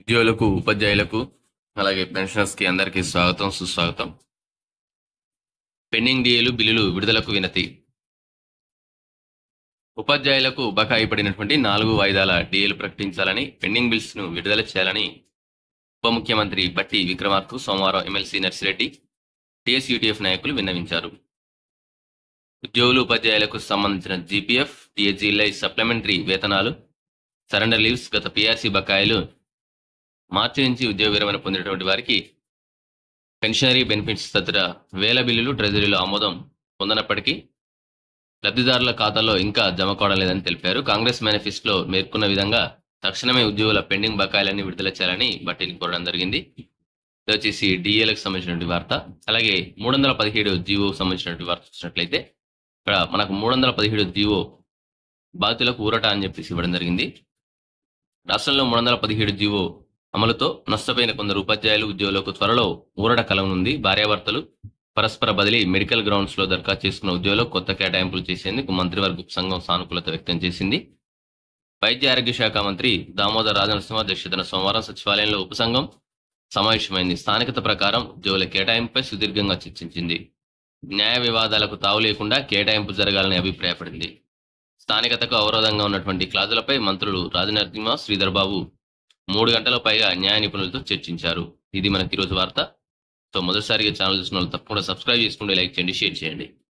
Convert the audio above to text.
ఉద్యోగులకు ఉపాధ్యాయులకు అలాగే పెన్షనర్స్ కి అందరికీ స్వాగతం సుస్వాగతం పెండింగ్ డిఏలు బిల్లులు విడుదలకు వినతి ఉపాధ్యాయులకు బకాయి పడినటువంటి నాలుగు వాయిదాల డిఏలు ప్రకటించాలని పెండింగ్ బిల్స్ ను విడుదల చేయాలని ఉప ముఖ్యమంత్రి బట్టి విక్రమార్కు సోమవారం ఎమ్మెల్సీ నర్సిరెడ్డి టీఎస్యూటీఎఫ్ నాయకులు విన్నవించారు ఉద్యోగులు ఉపాధ్యాయులకు సంబంధించిన జీపీఎఫ్ టీఎస్జీలై సప్లిమెంటరీ వేతనాలు సరెండర్ లీవ్స్ గత పీఆర్సీ బకాయిలు మార్చి నుంచి ఉద్యోగ విరమణ పొందినటువంటి వారికి పెన్షనరీ బెనిఫిట్స్ తదితర వేల బిల్లులు ట్రెజరీలో ఆమోదం పొందనప్పటికీ లబ్ధిదారుల ఖాతాలో ఇంకా జమ కావడం లేదని తెలిపారు కాంగ్రెస్ మేనిఫెస్టోలో పేర్కొన్న విధంగా తక్షణమే ఉద్యోగుల పెండింగ్ బకాయిలన్నీ విడుదల చేయాలని బట్టిని కోరడం జరిగింది ఇది వచ్చేసి డిఏలకు సంబంధించినటువంటి వార్త అలాగే మూడు వందల పదిహేడు జీవో సంబంధించినటువంటి వార్త చూసినట్లయితే ఇక్కడ మనకు మూడు వందల పదిహేడు జీవో బాధితులకు ఊరట అని చెప్పేసి ఇవ్వడం జరిగింది రాష్ట్రంలో మూడు వందల పదిహేడు జీవో అమలుతో నష్టపోయిన కొందరు ఉపాధ్యాయులు ఉద్యోగులకు త్వరలో ఊరట కలగనుంది భార్యాభర్తలు పరస్పర బదిలీ మెడికల్ గ్రౌండ్స్ లో దరఖాస్తు చేసుకున్న ఉద్యోగులకు కొత్త కేటాయింపులు చేసేందుకు మంత్రివర్గ సంఘం సానుకూలత వ్యక్తం చేసింది వైద్య ఆరోగ్య శాఖ మంత్రి దామోదర్ రాజనరసింహ అధ్యక్షతన సోమవారం సచివాలయంలో ఉపసంఘం సమావేశమైంది స్థానికత ప్రకారం ఉద్యోగుల కేటాయింపుపై సుదీర్ఘంగా చర్చించింది న్యాయ వివాదాలకు తావు లేకుండా కేటాయింపు జరగాలని అభిప్రాయపడింది స్థానికతకు అవరోధంగా ఉన్నటువంటి క్లాజులపై మంత్రులు రాజనరసింహ శ్రీధర్ బాబు మూడు గంటల పైగా న్యాయ నిపుణులతో చర్చించారు ఇది మనకి ఈరోజు వార్త సో మొదటిసారిగా ఛానల్ చూసిన వాళ్ళు తప్పకుండా సబ్స్క్రైబ్ చేసుకోండి లైక్ చేయండి షేర్ చేయండి